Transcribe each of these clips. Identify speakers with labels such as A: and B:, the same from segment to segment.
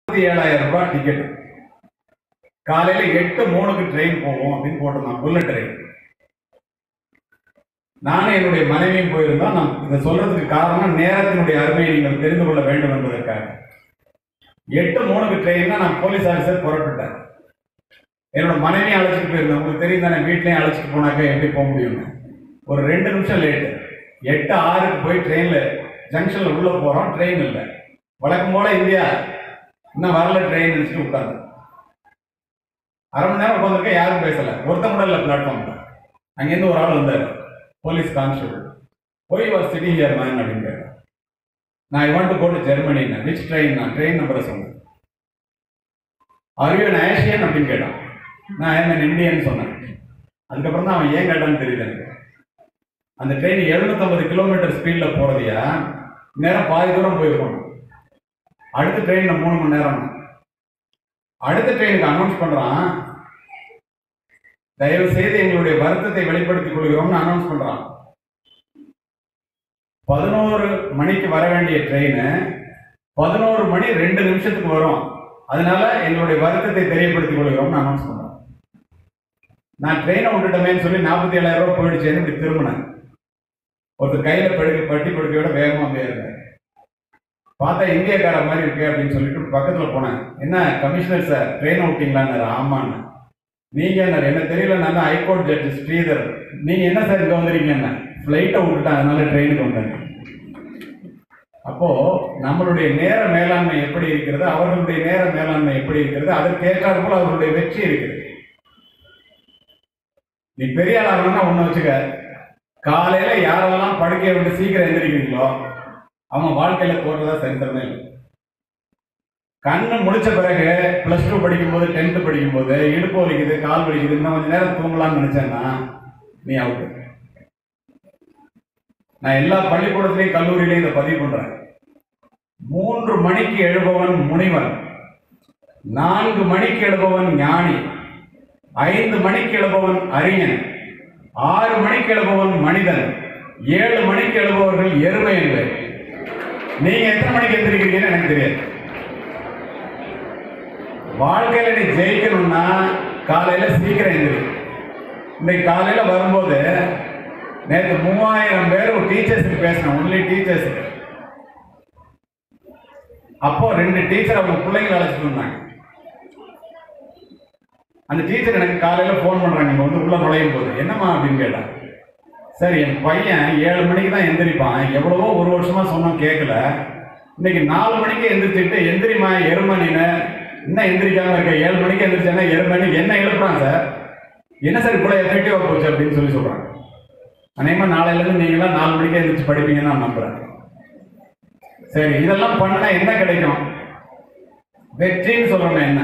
A: இருபத்தி ஏழாயிரம் ரூபாய் டிக்கெட் காலையில எட்டு மூணுக்கு ட்ரெயின் போவோம் அப்படின்னு போட்டிருந்தான் புல்லட் ட்ரெயின் நானும் என்னுடைய மனைவியும் போயிருந்தோம் நான் இதை சொல்றதுக்கு காரணம் நேரத்தினுடைய அருமையை நீங்கள் தெரிந்து கொள்ள வேண்டும் என்பதற்காக எட்டு மூணுக்கு ட்ரெயின்னா நான் போலீஸ் ஆஃபீஸர் புறப்பட்டேன் என்னோட மனைவியை அழைச்சிட்டு போயிருந்தேன் உங்களுக்கு தெரியும் தானே வீட்லயும் அழைச்சிட்டு போனாக்க எப்படி போக முடியும்னு ஒரு ரெண்டு நிமிஷம் லேட்டு எட்டு ஆறுக்கு போய் ட்ரெயின்ல ஜங்ஷன்ல உள்ள போறோம் ட்ரெயின் இல்லை வழக்கம் போல இந்தியா இன்னும் வரல ட்ரெயின் நினைச்சிட்டு உட்கார்ந்து அரை மணி நேரம் உட்காந்துருக்க யாரும் பேசல ஒருத்த கூட இல்லை பிளாட்ஃபார்ம்ல அங்கேருந்து ஒரு ஆள் வந்தார் போலீஸ் கான்ஸ்டபிள் போய் ஒரு சிட்டி ஹியர் மேன் அப்படின்னு கேட்டார் நான் I want to go to Germany which train நான் ட்ரெயின் நம்பரை சொன்னேன் ஆர் யூ ஏஷியன் அப்படின்னு கேட்டான் நான் என்ன இந்தியன் சொன்னேன் அதுக்கப்புறம் தான் அவன் ஏன் கேட்டான்னு தெரியல எனக்கு அந்த ட்ரெயின் 750 கிலோமீட்டர் ஸ்பீடில் போகிறதையா நேரம் பாதி தூரம் போயிருக்கணும் அடுத்த ட்ரெயினில் மூணு மணி நேரம் அடுத்த ட்ரெயினுக்கு அனௌன்ஸ் பண்ணுறான் தயவு செய்து எங்களுடைய வருத்தத்தை வெளிப்படுத்திக் கொள்கிறோம்னு அனௌன்ஸ் பண்ணுறான் பதினோரு மணிக்கு வர வேண்டிய ட்ரெயின் பதினோரு மணி ரெண்டு நிமிஷத்துக்கு வரும் அதனால எங்களுடைய வருத்தத்தை தெரியப்படுத்திக் கொள்கிறோம்னு அனௌன்ஸ் பண்றோம் நான் ட்ரெயினை விட்டுட்டோமேன்னு சொல்லி நாற்பத்தி ஏழாயிரம் ரூபாய் போயிடுச்சேன்னு இப்படி திரும்பினேன் ஒருத்தர் கையில படுக்க பட்டி படுக்கையோட வேகமா வந்து இருந்தார் பார்த்தா இந்தியக்கார மாதிரி இருக்கு அப்படின்னு சொல்லிட்டு பக்கத்துல போனேன் என்ன கமிஷனர் சார் ட்ரெயினை விட்டீங்களான்னாரு ஆமான்னு நீங்க என்ன என்ன தெரியல நான் தான் ஹைகோர்ட் ஜட்ஜ் ஸ்ரீதர் நீங்க என்ன சார் இங்க வந்திருக்கீங்க ஃப்ளைட்டை விட்டுட்டேன் அதனால ட்ரெயினுக்கு வந்தேன் அப்போ நம்மளுடைய நேர மேலாண்மை எப்படி இருக்கிறது அவர்களுடைய நேர மேலாண்மை எப்படி இருக்கிறது அதற்கேற்றாற் போல அவர்களுடைய வெற்றி இருக்குது நீ பெரிய ஆள் ஆகணும்னா ஒண்ணு வச்சுக்க காலையில யாரெல்லாம் படுக்கையை விட்டு சீக்கிரம் எந்திரிக்கிறீங்களோ அவங்க வாழ்க்கையில தோற்றதா சரித்திரமே இல்லை கண்ணு முழிச்ச பிறகு பிளஸ் டூ படிக்கும்போது டென்த் படிக்கும்போது இடுப்பு வலிக்குது கால் வலிக்குது இன்னும் கொஞ்ச நேரம் தூங்கலாம்னு நினைச்சேன்னா நீ அவுட்டு நான் எல்லா பள்ளிக்கூடத்திலையும் கல்லூரியிலையும் இதை பதிவு பண்றேன் மூன்று மணிக்கு எழுபவன் முனிவன் நான்கு மணிக்கு எழுபவன் ஞானி ஐந்து மணிக்கு எழுபவன் அறிஞன் ஆறு மணிக்கு எழுபவன் மனிதன் ஏழு மணிக்கு எழுபவர்கள் எருமை என்பது நீங்க எத்தனை மணிக்கு எந்திரிக்கிறீங்கன்னு எனக்கு தெரியாது வாழ்க்கையில நீ ஜெயிக்கணும்னா காலையில சீக்கிரம் எந்திரி இன்னைக்கு காலையில வரும்போது நேற்று மூவாயிரம் பேர் ஒரு டீச்சர்ஸுக்கு பேசினேன் ஒன்லி டீச்சர்ஸுக்கு அப்போ ரெண்டு டீச்சர் அவங்க பிள்ளைங்களை அழைச்சிட்டு வந்தாங்க அந்த டீச்சர் எனக்கு காலையில ஃபோன் பண்றாங்க இங்க வந்து உள்ள நுழையும் போது என்னம்மா அப்படின்னு கேட்டான் சரி என் பையன் ஏழு மணிக்கு தான் எந்திரிப்பான் எவ்வளவோ ஒரு வருஷமா சொன்னோம் கேட்கல இன்னைக்கு நாலு மணிக்கு எந்திரிச்சுட்டு எந்திரிமா எருமணின்னு இன்னும் எந்திரிக்காம இருக்க ஏழு மணிக்கு எந்திரிச்சேன்னா எருமணி என்ன எழுப்புறான் சார் என்ன சார் இவ்வளோ எஃபெக்டிவா போச்சு அப்படின்னு சொல்லி சொல்றாங்க அநேகமா நாளையில இருந்து நீங்களாம் நாலு மணிக்கு எந்திரிச்சு படிப்பீங்கன்னு நான் நம்புறேன் சரி இதெல்லாம் பண்ணா என்ன கிடைக்கும் வெற்றின்னு சொல்றோமே என்ன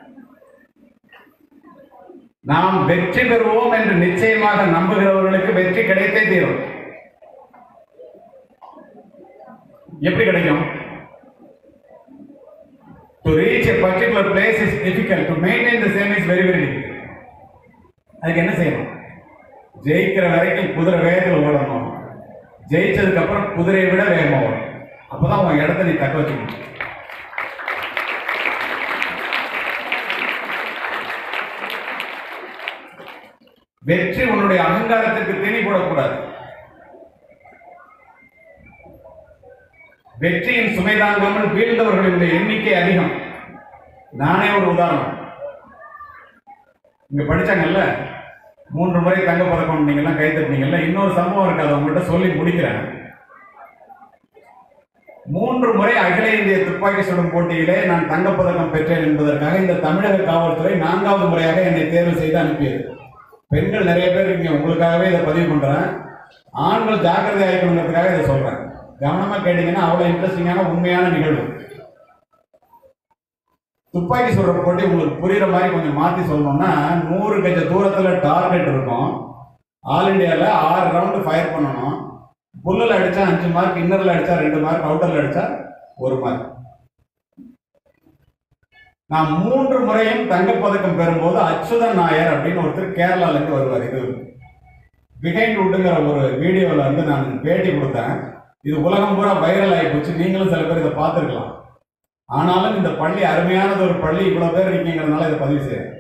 A: நாம் வெற்றி பெறுவோம் என்று நிச்சயமாக நம்புகிறவர்களுக்கு வெற்றி கிடைத்தே தீரும் எப்படி கிடைக்கும் to reach a particular place is difficult to maintain the same is very very difficult அதுக்கு என்ன செய்யணும் ஜெயிக்கிற வரைக்கும் குதிரை வேகத்தில் ஓடணும் ஜெயிச்சதுக்கு அப்புறம் குதிரையை விட வேகமா ஓடணும் அப்பதான் உன் இடத்த நீ தக்க வச்சுக்கணும் வெற்றி உன்னுடைய அகங்காரத்திற்கு திணி போடக்கூடாது வெற்றியின் சுமை தாங்காமல் வீழ்ந்தவர்களுடைய எண்ணிக்கை அதிகம் நானே ஒரு உதாரணம் இங்க படிச்சாங்கல்ல மூன்று முறை தங்க பதக்கம் நீங்கெல்லாம் கை தட்டினீங்கல்ல இன்னொரு சம்பவம் இருக்கு அதை உங்கள்கிட்ட சொல்லி முடிக்கிறேன் மூன்று முறை அகில இந்திய துப்பாக்கி சுடும் போட்டியிலே நான் தங்கப்பதக்கம் பெற்றேன் என்பதற்காக இந்த தமிழக காவல்துறை நான்காவது முறையாக என்னை தேர்வு செய்து அனுப்பியது பெண்கள் நிறைய பேர் இருக்கீங்க உங்களுக்காகவே இதை பதிவு பண்றேன் ஆண்கள் ஜாக்கிரதை ஆகிக்கணுங்கிறதுக்காக இதை சொல்றேன் கவனமா கேட்டீங்கன்னா அவ்வளவு இன்ட்ரெஸ்டிங்கான உண்மையான நிகழ்வு துப்பாக்கி சுடுற போட்டி உங்களுக்கு புரியுற மாதிரி கொஞ்சம் மாத்தி சொல்லணும்னா நூறு கஜ தூரத்துல டார்கெட் இருக்கும் ஆல் இந்தியால ஆறு ரவுண்டு ஃபயர் பண்ணணும் புல்லில் அடிச்சா அஞ்சு மார்க் இன்னர்ல அடிச்சா ரெண்டு மார்க் அவுட்டர்ல அடிச்சா ஒரு மார்க் நான் மூன்று முறையும் தங்கப்பதக்கம் பெறும்போது அச்சுதன் நாயர் அப்படின்னு ஒருத்தர் கேரளால இருந்து வருவார் இது பிஹைண்ட் வுட்டுங்கிற ஒரு வீடியோவில் வந்து நான் பேட்டி கொடுத்தேன் இது உலகம் பூரா வைரல் ஆகி போச்சு நீங்களும் சில பேர் இதை பார்த்துருக்கலாம் ஆனாலும் இந்த பள்ளி அருமையானது ஒரு பள்ளி இவ்வளவு பேர் இருக்கீங்கிறதுனால இதை பதிவு செய்யறேன்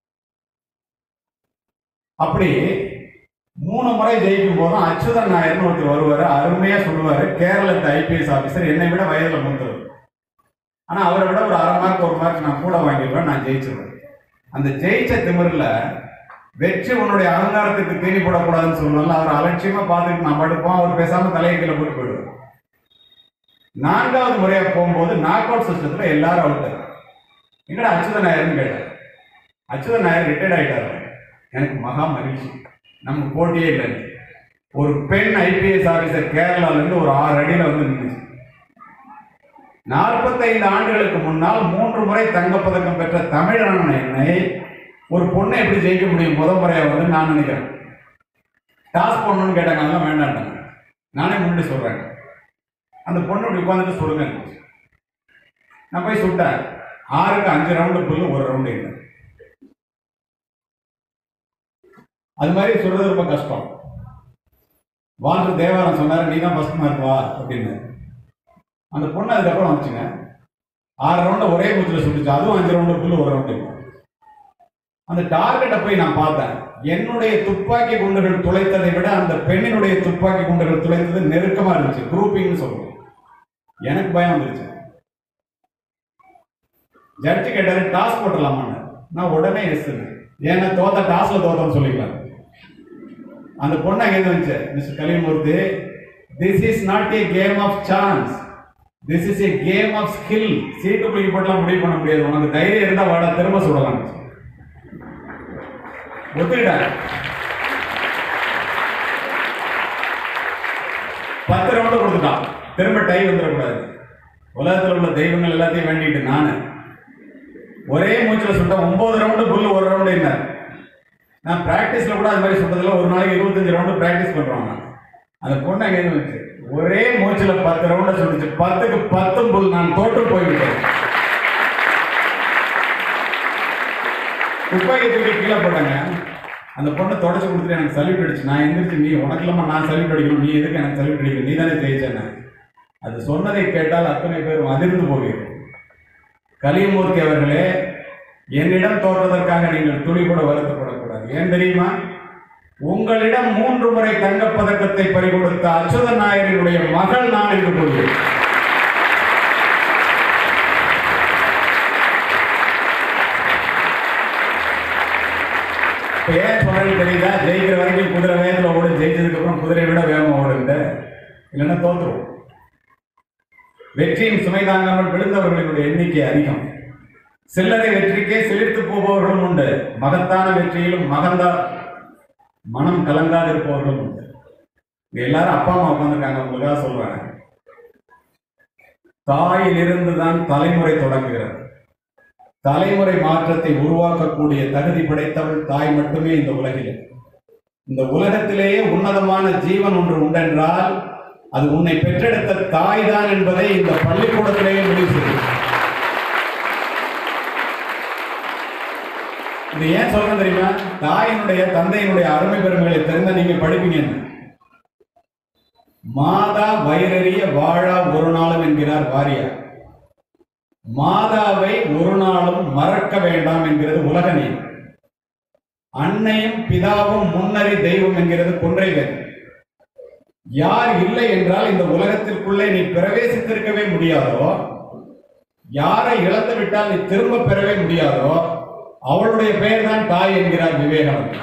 A: அப்படி மூணு முறை ஜெயிக்கும் போதும் அச்சுதன் நாயர்னு ஒருத்தர் வருவார் அருமையா சொல்லுவாரு கேரளத்து ஐபிஎஸ் ஆபீசர் என்னை விட வயதுல மூத்தவர் ஆனா அவரை விட ஒரு அரை மார்க் ஒரு மார்க் நான் கூட வாங்கிடுவேன் நான் ஜெயிச்சிருவேன் அந்த ஜெயிச்ச திமிரில் வெற்றி உன்னுடைய அகங்காரத்துக்கு தீனி போடக்கூடாதுன்னு சொல்லுவாங்க அவர் அலட்சியமா பார்த்துட்டு நான் படுப்போம் அவர் பேசாம தலையை கீழே போட்டு போயிடுவார் நான்காவது முறையா போகும்போது நாக் அவுட் சிஸ்டத்துல எல்லாரும் அவுட் எங்கடா அச்சுதன் நாயர்னு கேட்டார் அச்சுதன் நாயர் ரிட்டையர்ட் ஆயிட்டாரு எனக்கு மகா மகிழ்ச்சி நமக்கு போட்டியே இல்லை ஒரு பெண் ஐபிஎஸ் ஆபீசர் கேரளால இருந்து ஒரு ஆறு அடியில வந்து நின்றுச்சு நாற்பத்தைந்து ஆண்டுகளுக்கு முன்னால் மூன்று முறை தங்கப்பதக்கம் பெற்ற தமிழன் என்னை ஒரு பொண்ணை எப்படி ஜெயிக்க முடியும் முத முறையா வந்து நான் நினைக்கிறேன் டாஸ் பண்ணணும்னு கேட்டாங்க அதெல்லாம் வேண்டாம் நானே முன்னாடி சொல்றேன் அந்த பொண்ணு இப்படி உட்காந்துட்டு சொல்லுங்க நான் போய் சுட்டேன் ஆறுக்கு அஞ்சு ரவுண்டு புல்லு ஒரு ரவுண்டு இல்லை அது மாதிரி சொல்றது ரொம்ப கஷ்டம் வாழ்ற தேவாரம் சொன்னாரு நீ தான் ஃபர்ஸ்ட் மார்க் வா அப்படின்னு அந்த பொண்ணு அதுக்கப்புறம் வந்துச்சுங்க ஆறு ரவுண்டை ஒரே மூச்சில் சுட்டுச்சு அதுவும் அஞ்சு ரவுண்டு புல்லு ஒரு ரவுண்டு அந்த டார்கெட்டை போய் நான் பார்த்தேன் என்னுடைய துப்பாக்கி குண்டுகள் துளைத்ததை விட அந்த பெண்ணினுடைய துப்பாக்கி குண்டுகள் துளைத்தது நெருக்கமா இருந்துச்சு குரூப்பிங்னு சொல்லுவோம் எனக்கு பயம் வந்துருச்சு ஜட்ஜி கேட்டாரு டாஸ் போட்டுடலாமான்னு நான் உடனே எஸ் ஏன்னா தோத்த டாஸ்ல தோத்தோம்னு சொல்லிக்கலாம் அந்த பொண்ணு அங்கே வந்துச்சு mister Kalimurthy this is not a game of chance this is a game of skill சீட்டு பிடிக்க போட்டுலாம் முடிவு பண்ண முடியாது உனக்கு தைரியம் இருந்தா வாடா திரும்ப சொல்லலாம் ஒத்துக்கிட்டாங்க பத்து ரவுண்டு கொடுத்துட்டான் திரும்ப டை வந்துடக்கூடாது உலகத்தில் உள்ள தெய்வங்கள் எல்லாத்தையும் வேண்டிட்டு நானு ஒரே மூச்சில் சுட்ட ஒன்பது ரவுண்டு புல்லு ஒரு ரவுண்டு என்ன நான் பிராக்டிஸ்ல கூட அது மாதிரி சுட்டதில்ல ஒரு நாளைக்கு இருபத்தஞ்சு ரவுண்டு பிராக்டிஸ் பண்றோம் நான் அந்த பொண்ணு அங்கே வச்சு ஒரே மூச்சில் பத்து ரவுண்டை சுட்டுச்சு பத்துக்கு பத்தும் புல் நான் தோற்று போய்விட்டேன் துப்பாக்கி தூக்கி கீழே போட்டாங்க அந்த பொண்ணை தொடச்சு கொடுத்துட்டு எனக்கு சல்யூட் அடிச்சு நான் எந்திரிச்சு நீ உனக்கு இல்லாம நான் சல்யூட் அடிக்கணும் நீ எதுக்கு எனக்கு சல்யூட் அடிக்கணும் நீ தானே ஜெயிச்சேன்னு அது சொன்னதை கேட்டால் அத்தனை பேரும் அதிர்ந்து போகிறோம் கலியமூர்த்தி அவர்களே என்னிடம் தோற்றதற்காக நீங்கள் துளி கூட வருத்தப்படக்கூடாது ஏன் தெரியுமா உங்களிடம் மூன்று முறை தங்கப் பதக்கத்தை பறிகொடுத்த அச்சுதன் நாயரினுடைய மகள் நான் என்று கூறுகிறேன் இப்ப ஏன் சொல்றேன்னு தெரியுதா ஜெயிக்கிற வரைக்கும் குதிரை வேகத்துல ஓடும் ஜெயிச்சதுக்கு அப்புறம் குதிரையை விட வேகமா ஓடுங்க இல்லைன்னா தோத்துரும் வெற்றியின் சுமை தாங்காமல் விழுந்தவர்களினுடைய எண்ணிக்கை அதிகம் சில்லறை வெற்றிக்கே சிலிர்த்து போபவர்களும் உண்டு மகத்தான வெற்றியிலும் மகந்தா மனம் கலங்காது இருப்பவர்களும் உண்டு இங்க எல்லாரும் அப்பா அம்மா உட்காந்துருக்காங்க உங்களுக்காக சொல்றேன் தாயிலிருந்து தான் தலைமுறை தொடங்குகிறது தலைமுறை மாற்றத்தை உருவாக்கக்கூடிய தகுதி படைத்தவள் தாய் மட்டுமே இந்த உலகில் இந்த உலகத்திலேயே உன்னதமான ஜீவன் ஒன்று உண்டென்றால் அது உன்னை பெற்றெடுத்த தாய் தான் என்பதை இந்த பள்ளிக்கூடத்திலேயே முடிவு செய்யும் இது ஏன் சொல்றேன் தெரியுமா தாயினுடைய தந்தையினுடைய அருமை பெருமைகளை தெரிந்த நீங்க படிப்பீங்க மாதா வயிறறிய வாழா ஒரு நாளும் என்கிறார் வாரியார் மாதாவை ஒரு நாளும் மறக்க வேண்டாம் என்கிறது உலக நீதி அன்னையும் பிதாவும் முன்னறி தெய்வம் என்கிறது கொன்றை வேதம் யார் இல்லை என்றால் இந்த உலகத்திற்குள்ளே நீ பிரவேசித்திருக்கவே முடியாதோ யாரை இழந்து விட்டால் நீ திரும்ப பெறவே முடியாதோ அவளுடைய பெயர் தான் தாய் என்கிறார் விவேகானந்தர்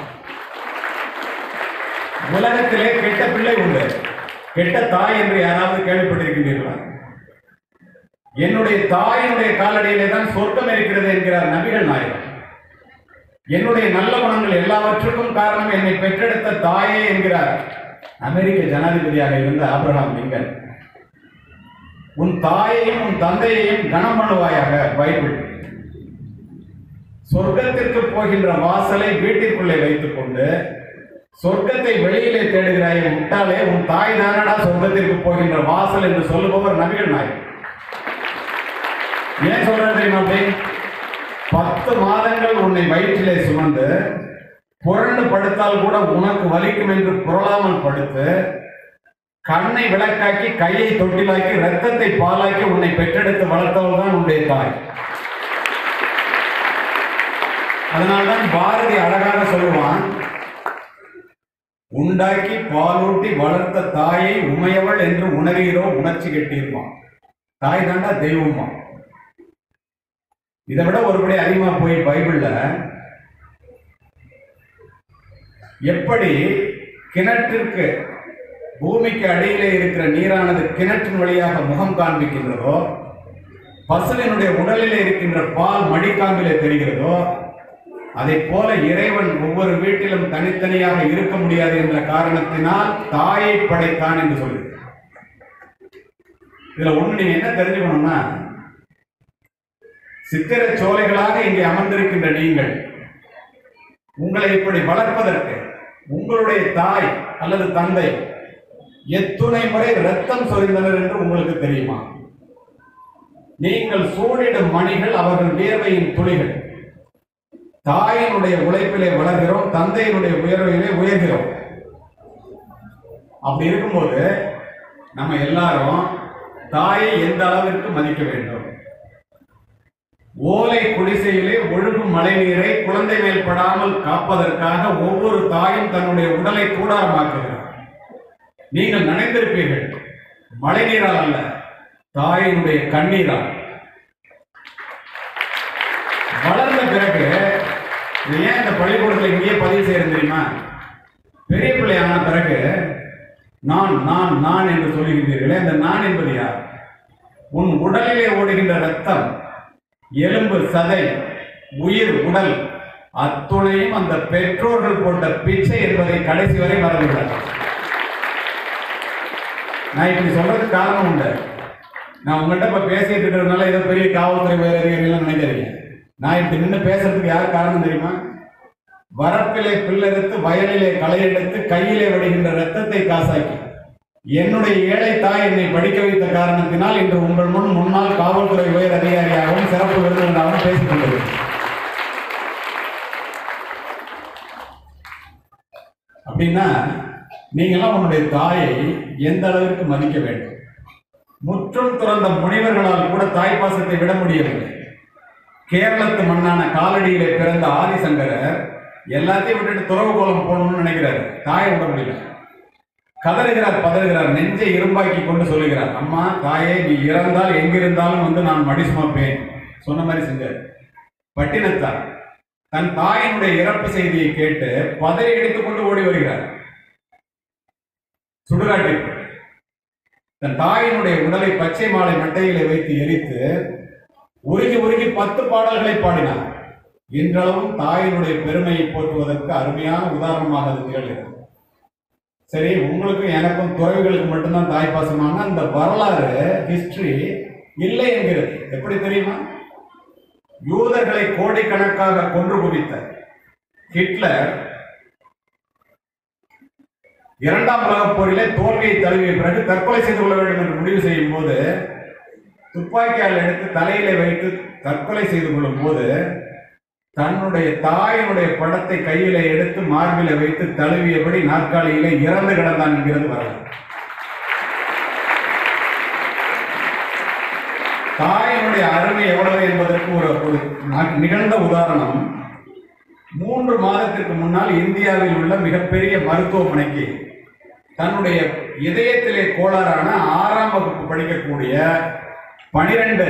A: உலகத்திலே கெட்ட பிள்ளை உண்டு கெட்ட தாய் என்று யாராவது கேள்விப்பட்டிருக்கின்றீர்களா என்னுடைய தாயினுடைய காலடியிலே தான் சொர்க்கம் இருக்கிறது என்கிறார் நபிகள் நாயகம் என்னுடைய நல்ல குணங்கள் எல்லாவற்றுக்கும் காரணம் என்னை பெற்றெடுத்த தாயே என்கிறார் அமெரிக்க ஜனாதிபதியாக இருந்த ஆபிரகாம் லிங்கன் உன் தாயையும் உன் தந்தையையும் கனம் பண்ணுவாயாக பைபிள் சொர்க்கத்திற்கு போகின்ற வாசலை வீட்டிற்குள்ளே வைத்துக் கொண்டு சொர்க்கத்தை வெளியிலே தேடுகிறாய் முட்டாளே உன் தாய் தானடா சொர்க்கத்திற்கு போகின்ற வாசல் என்று சொல்லுபவர் நபிகள் நாயகம் ஏன் சொல்றேன் தெரியுமா அப்படி பத்து மாதங்கள் உன்னை வயிற்றிலே சுமந்து புரண்டு படுத்தால் கூட உனக்கு வலிக்கும் என்று புரளாமல் படுத்து கண்ணை விளக்காக்கி கையை தொட்டிலாக்கி ரத்தத்தை பாலாக்கி உன்னை பெற்றெடுத்து வளர்த்தவள் தான் உன்னுடைய தாய் அதனால்தான் பாரதி அழகாக சொல்லுவான் உண்டாக்கி பாலூட்டி வளர்த்த தாயை உமையவள் என்று உணர்கிறோ உணர்ச்சி கெட்டியிருப்பான் தாய் தாண்டா தெய்வமா இதை விட ஒருபடி அதிகமா போய் பைபிள்ல எப்படி கிணற்றிற்கு பூமிக்கு அடியிலே இருக்கிற நீரானது கிணற்றின் வழியாக முகம் காண்பிக்கின்றதோ பசுவினுடைய உடலிலே இருக்கின்ற பால் மடிக்காம்பிலே தெரிகிறதோ அதை போல இறைவன் ஒவ்வொரு வீட்டிலும் தனித்தனியாக இருக்க முடியாது என்ற காரணத்தினால் தாயை படைத்தான் என்று சொல்லுது இதுல ஒண்ணு நீங்க என்ன தெரிஞ்சுக்கணும்னா சித்திர சோலைகளாக இங்கே அமர்ந்திருக்கின்ற நீங்கள் உங்களை இப்படி வளர்ப்பதற்கு உங்களுடைய தாய் அல்லது தந்தை எத்துணை முறை ரத்தம் சொரிந்தனர் என்று உங்களுக்கு தெரியுமா நீங்கள் சூழிடும் மணிகள் அவர்கள் வியர்வையின் துளிகள் தாயினுடைய உழைப்பிலே வளர்கிறோம் தந்தையினுடைய உயர்விலே உயர்கிறோம் அப்படி இருக்கும்போது நம்ம எல்லாரும் தாயை எந்த அளவிற்கு மதிக்க வேண்டும் ஓலை குடிசையிலே ஒழுகும் மழைநீரை குழந்தை மேல் படாமல் காப்பதற்காக ஒவ்வொரு தாயும் தன்னுடைய உடலை கூடாரமாக்குகிறார் நீங்கள் நினைத்திருப்பீர்கள் மழைநீரால் அல்ல தாயினுடைய கண்ணீரால் வளர்ந்த பிறகு இது ஏன் இந்த பள்ளிக்கூடத்தில் இங்கேயே பதிவு செய்யறது தெரியுமா பெரிய பிள்ளை ஆன பிறகு நான் நான் நான் என்று சொல்லுகின்றீர்களே அந்த நான் என்பது யார் உன் உடலிலே ஓடுகின்ற ரத்தம் எலும்பு சதை உயிர் உடல் அத்துணையும் அந்த பெற்றோர்கள் போட்ட பிச்சை என்பதை கடைசி வரை மறந்துவிடாது நான் இப்படி சொல்றதுக்கு காரணம் உண்டு நான் உங்கள்கிட்ட இப்ப பேசிட்டு இருக்கிறதுனால ஏதோ பெரிய காவல்துறை உயர் அதிகாரிகள் நினைக்கிறீங்க நான் இப்படி நின்று பேசுறதுக்கு யார் காரணம் தெரியுமா வரப்பிலே பில்லெடுத்து வயலிலே களையெடுத்து கையிலே வடிகின்ற ரத்தத்தை காசாக்கி என்னுடைய ஏழை தாய் என்னை படிக்க வைத்த காரணத்தினால் இன்று உங்கள் முன் முன்னாள் காவல்துறை உயர் அதிகாரியாகவும் சிறப்பு விருந்தினராகவும் பேசிக் கொண்டிருக்கிறேன் அப்படின்னா நீங்களாம் உன்னுடைய தாயை எந்த அளவிற்கு மதிக்க வேண்டும் முற்றும் துறந்த முனிவர்களால் கூட தாய் பாசத்தை விட முடியவில்லை கேரளத்து மண்ணான காலடியிலே பிறந்த ஆதிசங்கரர் எல்லாத்தையும் விட்டுட்டு துறவு கோலம் போகணும்னு நினைக்கிறாரு தாயை விட முடியல கதறுகிறார் பதறுகிறார் நெஞ்சை இரும்பாக்கி கொண்டு சொல்லுகிறார் அம்மா தாயே நீ இறந்தால் எங்கிருந்தாலும் வந்து நான் மடி சுமப்பேன் சொன்ன மாதிரி செஞ்சார் பட்டினத்தார் தன் தாயினுடைய இறப்பு செய்தியை கேட்டு பதறி எடுத்துக்கொண்டு ஓடி வருகிறார் சுடுகாட்டிற்கு தன் தாயினுடைய உடலை பச்சை மாலை மட்டையிலே வைத்து எரித்து உருகி உருகி பத்து பாடல்களை பாடினார் இன்றளவும் தாயினுடைய பெருமையை போற்றுவதற்கு அருமையான உதாரணமாக அது திகழ்கிறது சரி உங்களுக்கும் எனக்கும் துறவிகளுக்கு மட்டும்தான் தாய் பாசமான அந்த வரலாறு ஹிஸ்டரி இல்லை என்கிறது எப்படி தெரியுமா யூதர்களை கோடிக்கணக்காக கொன்று குவித்த ஹிட்லர் இரண்டாம் உலகப் போரிலே தோல்வியை தழுவிய பிறகு தற்கொலை செய்து கொள்ள வேண்டும் என்று முடிவு செய்யும் போது துப்பாக்கியால் எடுத்து தலையிலே வைத்து தற்கொலை செய்து கொள்ளும் போது தன்னுடைய தாயினுடைய படத்தை கையில எடுத்து மார்பில வைத்து தழுவியபடி நாற்காலியிலே இறந்து கிடந்தான் என்கிறது வரலாறு தாயினுடைய அருமை எவ்வளவு என்பதற்கு ஒரு ஒரு ந- நிகழ்ந்த உதாரணம் மூன்று மாதத்திற்கு முன்னால் இந்தியாவில் உள்ள மிகப்பெரிய மருத்துவமனைக்கு தன்னுடைய இதயத்திலே கோளாறான ஆறாம் வகுப்பு படிக்கக்கூடிய பனிரெண்டு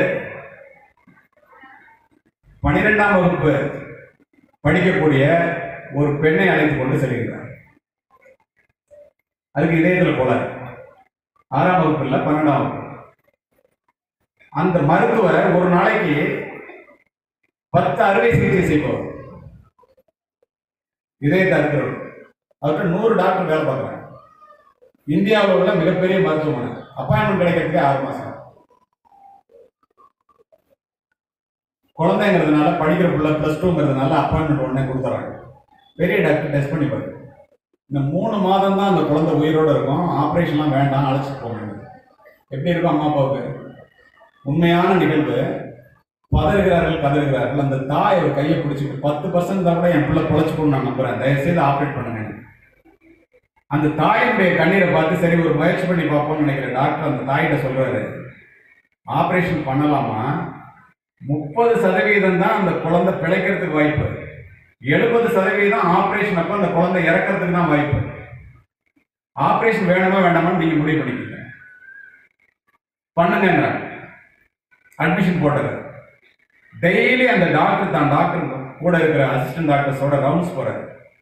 A: பனிரெண்டாம் வகுப்பு படிக்கக்கூடிய ஒரு பெண்ணை அழைத்து கொண்டு செல்கிறார் அதுக்கு இதயத்தில் கோளாறு ஆறாம் வகுப்பு இல்லை பன்னெண்டாம் வகுப்பு அந்த மருத்துவர் ஒரு நாளைக்கு பத்து அறுவை சிகிச்சை செய்பவர் இதயத்தை அறுக்கிறவர் அவர்கிட்ட நூறு டாக்டர் வேலை பார்க்குறாங்க இந்தியாவில் உள்ள மிகப்பெரிய மருத்துவமனை அப்பாயின்மெண்ட் கிடைக்கிறதுக்கு ஆறு மாசம் குழந்தைங்கிறதுனால படிக்கிற பிள்ளை ப்ளஸ் டூங்கிறதுனால அப்பாயின்மெண்ட் உடனே கொடுத்துறாங்க பெரிய டாக்டர் டெஸ்ட் பண்ணி பாரு இந்த மூணு மாதம் தான் அந்த குழந்தை உயிரோட இருக்கும் ஆப்ரேஷன்லாம் வேண்டாம் அழைச்சிட்டு போக வேண்டியது எப்படி இருக்கும் அம்மா அப்பாவுக்கு உண்மையான நிகழ்வு பதறுகிறார்கள் கதறுகிறார்கள் அந்த தாய் ஒரு கையை பிடிச்சிட்டு பத்து பர்சன்ட் தான் கூட என் பிள்ளை பொழைச்சுக்கணும் நான் நம்புறேன் தயவுசெய்து ஆப்ரேட் பண்ணுங்க அந்த தாயினுடைய கண்ணீரை பார்த்து சரி ஒரு முயற்சி பண்ணி பார்ப்போம்னு நினைக்கிற டாக்டர் அந்த தாயிட்ட சொல்றாரு ஆபரேஷன் பண்ணலாமா முப்பது சதவீதம் தான் அந்த குழந்தை பிழைக்கிறதுக்கு வாய்ப்பு எழுபது சதவீதம் ஆபரேஷன் அப்போ அந்த குழந்தை இறக்கிறதுக்கு தான் வாய்ப்பு ஆபரேஷன் வேணுமா வேண்டாமான்னு நீங்க முடிவு பண்ணிக்கங்க பண்ணுங்கன்றாங்க அட்மிஷன் போட்டது டெய்லி அந்த டாக்டர் தான் டாக்டர் கூட இருக்கிற அசிஸ்டன்ட் டாக்டர்ஸோட ரவுண்ட்ஸ் போறாரு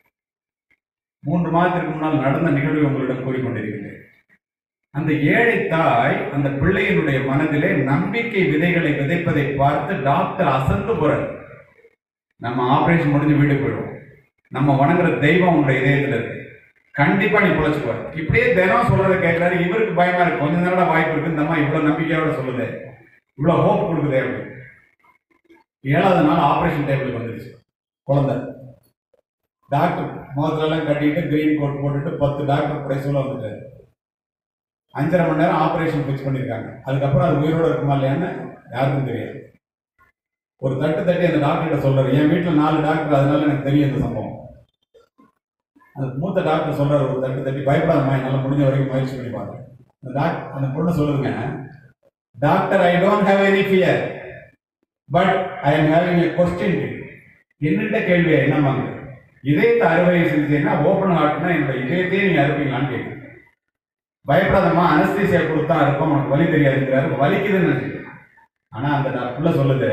A: மூன்று மாதத்திற்கு முன்னால் நடந்த நிகழ்வை உங்களிடம் கூறிக்கொண்டிருக்கிறேன் அந்த ஏழை தாய் அந்த பிள்ளையினுடைய மனதிலே நம்பிக்கை விதைகளை விதைப்பதை பார்த்து டாக்டர் அசந்து போறார் நம்ம ஆபரேஷன் முடிஞ்சு வீட்டுக்கு போயிடுவோம் நம்ம வணங்குற தெய்வம் உங்களுடைய இதயத்துல இருக்கு கண்டிப்பா நீ பொழைச்சுக்குவார் இப்படியே தினம் சொல்றதை கேட்கிறாரு இவருக்கு பயமா இருக்கு கொஞ்ச நேரம் வாய்ப்பு இருக்கு இந்த அம்மா இவ்வளவு நம்பிக்கையோட சொல்லுது இவ்வளவு ஹோப் கொடுக்குதே அப்படி ஏழாவது நாள் ஆபரேஷன் டேபிளுக்கு வந்துருச்சு குழந்தை டாக்டர் முகத்துலலாம் கட்டிட்டு கிரீன் கோட் போட்டுட்டு பத்து டாக்டர் பிரைஸோட வந்துட்டாரு அஞ்சரை மணி நேரம் ஆபரேஷன் ஃபிக்ஸ் பண்ணியிருக்காங்க அதுக்கப்புறம் அது உயிரோட இருக்குமா இல்லையான்னு யாருக்கும் தெரியாது ஒரு தட்டு தட்டி அந்த டாக்டர்கிட்ட சொல்றாரு என் வீட்டில் நாலு டாக்டர் அதனால எனக்கு தெரியும் இந்த சம்பவம் அந்த மூத்த டாக்டர் சொல்றாரு ஒரு தட்டு தட்டி பயப்படாதம்மா என்னால் முடிஞ்ச வரைக்கும் முயற்சி பண்ணி பாருங்க அந்த டாக்டர் அந்த பொண்ணு சொல்லுதுங்க doctor I don't have any fear but I am having a question என்னிட்ட கேள்வியா என்னமாங்க இதயத்தை அறுவை சிகிச்சைன்னா ஓப்பன் ஹார்ட்னா என்னோட இதயத்தையே நீங்க அறுப்பீங்களான்னு கேட்குறேன் பயப்படாதம்மா அனஸ்தீசியா கொடுத்தா இருக்கும் உனக்கு வலி தெரியாதுங்கிறாரு வலிக்குதுன்னு நினைச்சுக்கிறேன் ஆனா அந்த டாக்டர் புள்ள சொல்லுது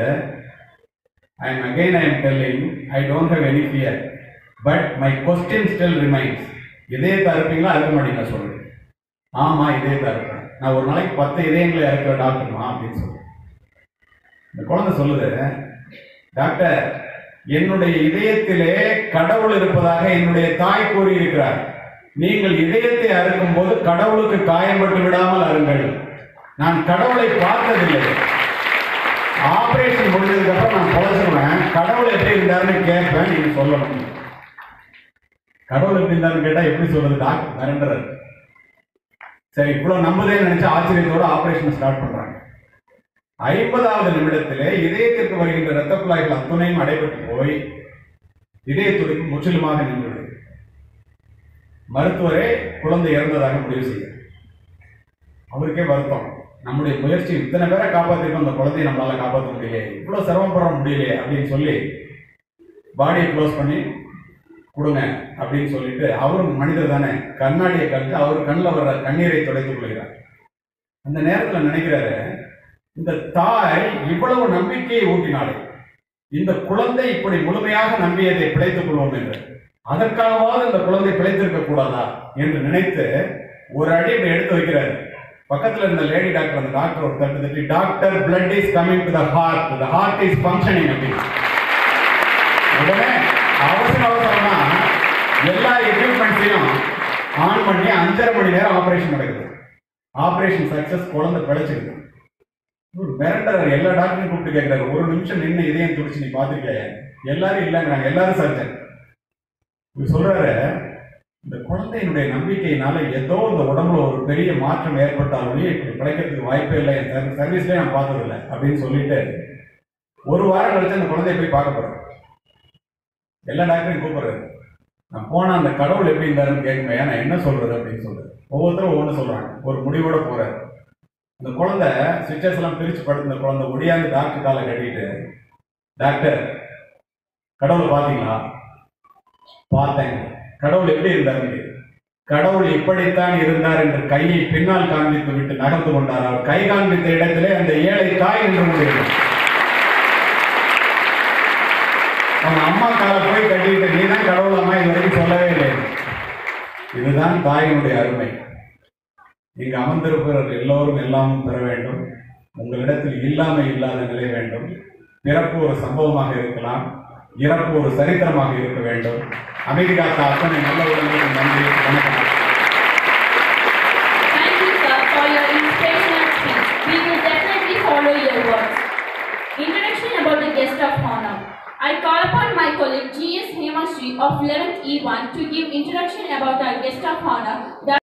A: I am again I am telling I don't have any fear but my question still remains இதயத்தை அறுப்பீங்களா அறுக்க மாட்டீங்களா சொல்லுங்க ஆமா இதயத்தை அறுப்பேன் நான் ஒரு நாளைக்கு பத்து இதயங்களை அறுக்கிற டாக்டர்மா அப்படின்னு சொல்லுவேன் இந்த குழந்தை சொல்லுது டாக்டர் என்னுடைய இதயத்திலே கடவுள் இருப்பதாக என்னுடைய தாய் கூறியிருக்கிறார் நீங்கள் இதயத்தை அறுக்கும் போது கடவுளுக்கு காயப்பட்டு விடாமல் அருங்கள் நான் கடவுளை பார்த்ததில்லை ஆபரேஷன் முடிஞ்சதுக்கு அப்புறம் நான் பொழைச்சிருவேன் கடவுள் எப்படி இருந்தாருன்னு கேட்பேன் நீங்க சொல்லணும் கடவுள் எப்படி இருந்தாருன்னு கேட்டா எப்படி சொல்றது டாக்டர் மிரண்டுறாரு சரி இவ்வளவு நம்புதேன்னு நினைச்சு ஆச்சரியத்தோட ஆபரேஷன் ஸ்டார்ட் பண்றாங்க ஐம்பதாவது நிமிடத்திலே இதயத்திற்கு வருகின்ற இரத்த குழாய்கள் அத்துணையும் அடைபட்டு போய் இதய துடிப்பு முற்றிலுமாக நின்றுவிடும் மருத்துவரே குழந்தை இறந்ததாக முடிவு செய்ய அவருக்கே வருத்தம் நம்முடைய முயற்சி இத்தனை பேரை காப்பாற்றிருக்கோம் அந்த குழந்தையை நம்மளால காப்பாற்ற முடியலையே இவ்வளவு சிரமப்பட முடியலையே அப்படின்னு சொல்லி பாடியை க்ளோஸ் பண்ணி கொடுங்க அப்படின்னு சொல்லிட்டு அவரும் மனிதர் தானே கண்ணாடியை கழித்து அவர் கண்ணில் வர்ற கண்ணீரை துடைத்துக் கொள்கிறார் அந்த நேரத்தில் நினைக்கிறாரு இந்த தாய் இவ்வளவு நம்பிக்கையை ஊட்டினாலே இந்த குழந்தை இப்படி முழுமையாக நம்பியதை பிழைத்துக் கொள்வோம் என்று அதற்காகவாவது இந்த குழந்தை பிழைத்திருக்க கூடாதா என்று நினைத்து ஒரு அடி இப்படி எடுத்து வைக்கிறாரு பக்கத்துல இருந்த லேடி டாக்டர் அந்த டாக்டர் ஒரு தட்டு தட்டி doctor blood is coming to the heart the heart is functioning அப்படின்னு உடனே அவசர அவசரமா எல்லா எக்யூப்மெண்ட்ஸையும் ஆன் பண்ணி அஞ்சரை மணி நேரம் ஆபரேஷன் நடக்குது ஆபரேஷன் சக்சஸ் குழந்தை பிழைச்சிருக்கு ஒரு மிரண்டர் எல்லா டாக்டரையும் கூப்பிட்டு கேட்கிறாரு ஒரு நிமிஷம் நின்று இதயம் துடிச்சு நீ பார்த்துருக்கியா எல்லாரும் இல்லைங்கிறாங்க எல்லாரும் சர்ஜன் இவர் சொல்றாரு இந்த குழந்தையினுடைய நம்பிக்கையினால ஏதோ இந்த உடம்புல ஒரு பெரிய மாற்றம் ஏற்பட்டாலும் இப்படி பிழைக்கிறதுக்கு வாய்ப்பே இல்லை என் சர்வீஸ்லேயே நான் பார்த்ததில்லை அப்படின்னு சொல்லிட்டு ஒரு வாரம் கழிச்சு அந்த குழந்தைய போய் பார்க்க போறேன் எல்லா டாக்டரையும் கூப்பிடுறாரு நான் போனா அந்த கடவுள் எப்படி இருந்தாருன்னு கேட்குமே நான் என்ன சொல்றது அப்படின்னு சொல்றது ஒவ்வொருத்தரும் ஒவ்வொன்று சொல்றாங்க ஒரு முடிவோட போறாரு அந்த குழந்தை சுவிச்சஸ் எல்லாம் பிரிச்சு படுத்த குழந்தை ஒடியாந்து டாக்டர் காலை கட்டிட்டு டாக்டர் கடவுள் பாத்தீங்களா பார்த்தேன் கடவுள் எப்படி இருந்தாரு கடவுள் இப்படித்தான் இருந்தார் என்று கையை பின்னால் காண்பித்து விட்டு நகர்ந்து கொண்டார் அவர் கை காண்பித்த இடத்திலே அந்த ஏழை தாய் நின்று கொண்டிருந்தார் அவங்க அம்மா காலை போய் கட்டிட்டு நீ தான் கடவுள் அம்மா இது வரைக்கும் சொல்லவே இல்லை இதுதான் தாயினுடைய அருமை இங்கு அமர்ந்திருப்பவர் எல்லோரும் எல்லாமும் பெற வேண்டும் உங்களிடத்தில் இல்லாமை இல்லாத நிலை வேண்டும் பிறப்பு ஒரு சம்பவமாக இருக்கலாம் இறப்பு ஒரு சரித்திரமாக இருக்க வேண்டும் அமைதி காத்த அத்தனை நல்ல உடல்களுக்கு நன்றி வணக்கம்
B: Thank you, sir, for your inspirational speech. We will definitely follow your words. Introduction about the guest of honor. I call upon my colleague G.S. Hemashri of 11th E1 to give introduction about our guest of honor.